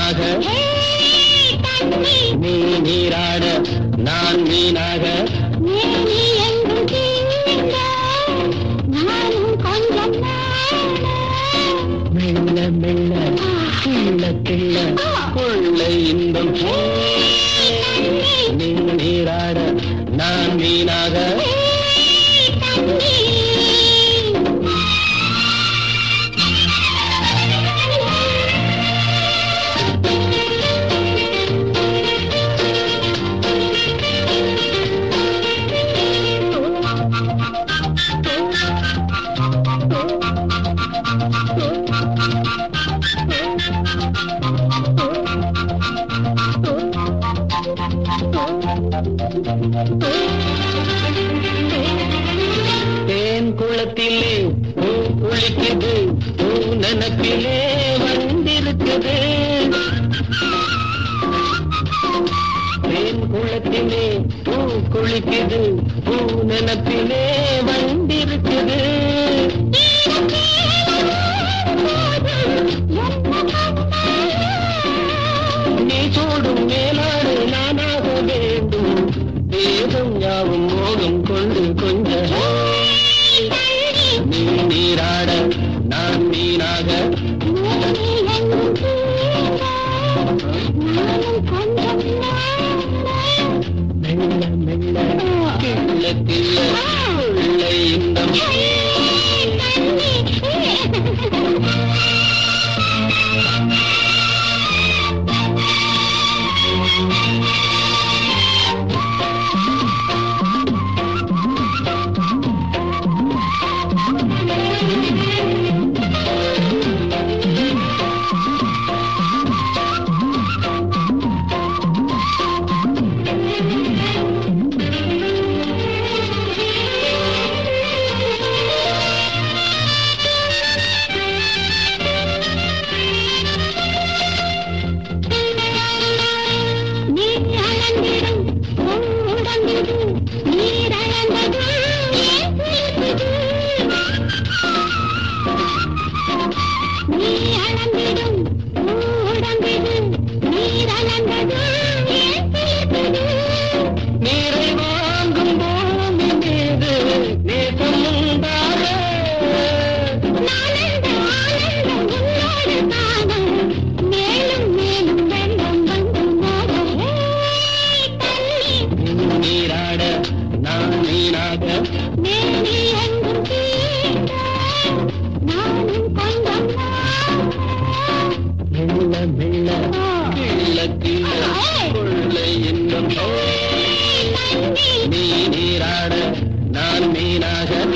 மீனாக நீ நீராட நான் மீனாக மெல்ல மெல்ல கிள்ள கிள்ள கொள்ளை இன்பம் நீ நீராட நான் மீனாக தேன் குளத்திலே பூ குளிக்குது பூ நனப்பிலே வந்திருக்குது தேன் குளத்திலே பூ குளிக்குது பூ நனப்பிலே வந்திருக்குது நீ சூடும் மேலாடு நானாக வேண்டும் தேகம் யாவும் மோகம் கொண்டு கொஞ்ச நீ நீராட நான் மீனாக மெல்ல மெல்ல கிள்ள கிள்ள கொள்ளை இன்பம் நீரை வாங்கும் பூமி மீது நேசம் உண்டாக மேலும் மேலும் வெள்ளம் வந்து மோத நீ நீராட நான் மீனாக மேனி எங்கும் தீண்ட நானும் கொஞ்சம் மெல்ல மெல்ல கிள்ள கிள்ள கொள்ளை இன்பம் நீ நீராட நான் மீனாக